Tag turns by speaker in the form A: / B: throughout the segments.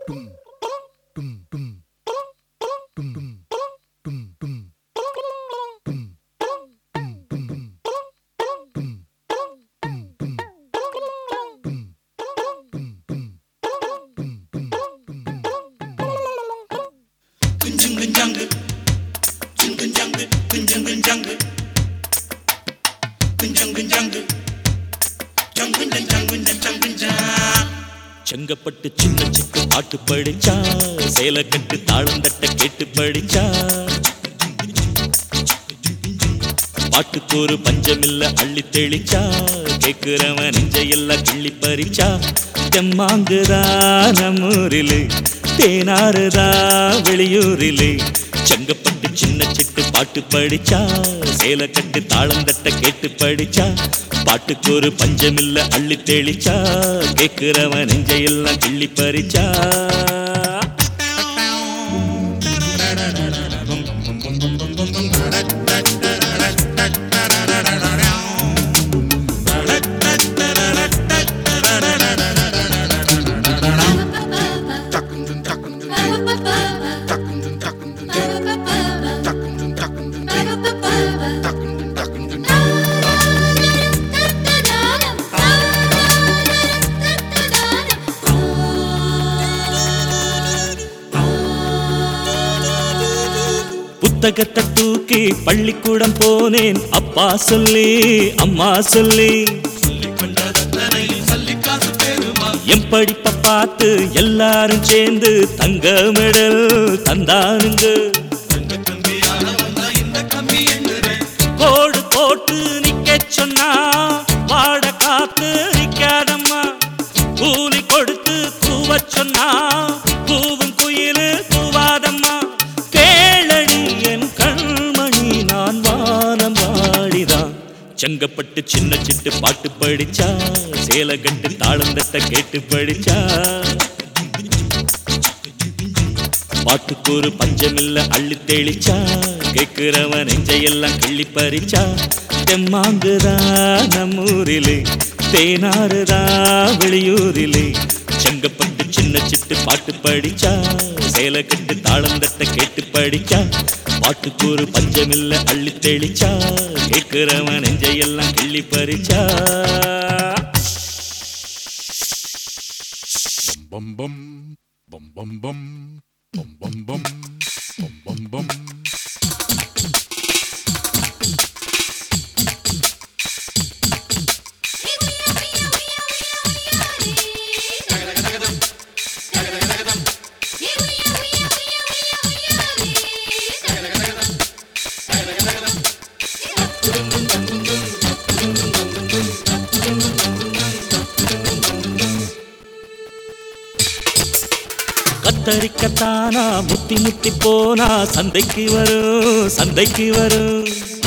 A: செங்கப்பட்டு சின்ன சிக்கு பாட்டு படிச்சா சேலை கட்டு தாளம் தட்ட கேட்டு படிச்சா பாட்டுக்கு ஒரு பஞ்சமில்ல அள்ளி தெளிச்சா கேக்குறவன் நெஞ்சையெல்லாம் கிள்ளி பறிச்சா தெம்மாங்குதா நம்மூரிலே தேனாறுதா வெளியூரிலே செங்கப்பட்டு சின்ன சிட்டு பாட்டு படிச்சா சேலை கட்டு தாளம் தட்ட கேட்டு படிச்சா பாட்டுக்கு ஒரு பஞ்சமில்ல அள்ளி தெளிச்சா கேக்குறவன் நெஞ்சையெல்லாம் கிள்ளி பறிச்சா புத்தகத்தை தூக்கி பள்ளிக்கூடம் போனேன் அப்பா சொல்லி அம்மா சொல்லி என் படிப்பை பார்த்து எல்லாரும் சேர்ந்து தங்க மெடல் தந்தானுங்க கோடு போட்டு நிக்க சொன்னா வாட காத்து நிக்காதம்மா கூலி கொடுத்து கூவ சொன்னா கூவும் குயிலு கூவாதம்மா கேளடி என் கண்மணி நான் வானம் வாடிதான் செங்கப்பட்டு சின்ன சிட்டு பாட்டு படிச்சா சேலை கட்டு தாளம் தட்ட கேட்டு படிச்சா பாட்டுக்கு ஒரு பஞ்சமில்ல அள்ளி தெளிச்சா கேக்குறவன் நெஞ்சையெல்லாம் கிள்ளி பறிச்சா தெம்மாங்குதா நம்மூரிலே தேனாறுதா வெளியூரிலே செங்கப்பட்டு சின்ன சிட்டு பாட்டு படிச்சா சேலை கட்டு தாளம் தட்ட கேட்டு படிச்சா பாட்டுக்கு ஒரு பஞ்சமில்ல அள்ளி தெளிச்சா கேக்குறவன் நெஞ்சையெல்லாம் கிள்ளி பறிச்சா
B: bum bum bum bum bum bum bum bum bum bum bum
A: கத்தரிக்கத்தானா முத்தி முத்தி போனா சந்தைக்கு வரும் சந்தைக்கு வரும்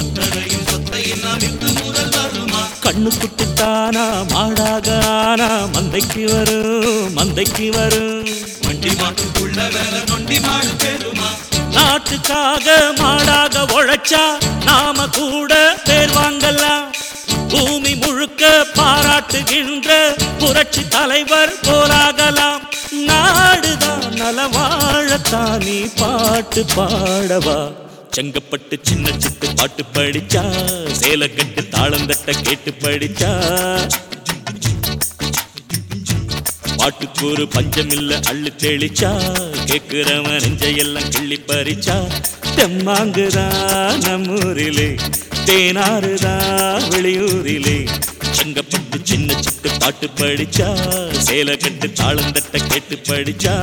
A: கண்ணு குட்டித்தானா மாடாக ஆனா மந்தைக்கு வரும் மந்தைக்கு வரும் நாட்டுக்காக மாடாக உழைச்சா நாம கூட பேர் வாங்கலாம் பூமி முழுக்க பாராட்டுகின்ற புரட்சி தலைவர் போராகலாம் நாடுதான் நலவாழத்தான் நீ பாட்டு பாடவா செங்கப்பட்டு சின்ன சிட்டு பாட்டு படிச்சா சேலை கட்டு தாளம் தட்ட கேட்டு படிச்சா பாட்டுக்கு ஒரு பஞ்சமில்ல அள்ளு தெளிச்சா கேக்குறவன் நெஞ்சையெல்லாம் கிள்ளி பறிச்சா தெம்மாங்குதா நம்மூரிலே தேனாறுதா வெளியூரிலே செங்கப்பட்டு சின்ன சிட்டு பாட்டு படிச்சா சேலை கட்டு தாளம் தட்ட கேட்டு படிச்சா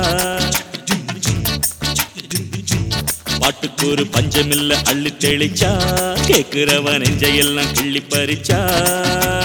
A: பாட்டுக்கு ஒரு பஞ்சமில்ல அள்ளி தெளிச்சா கேக்குறவன் நெஞ்சையெல்லாம் கிள்ளி பறிச்சா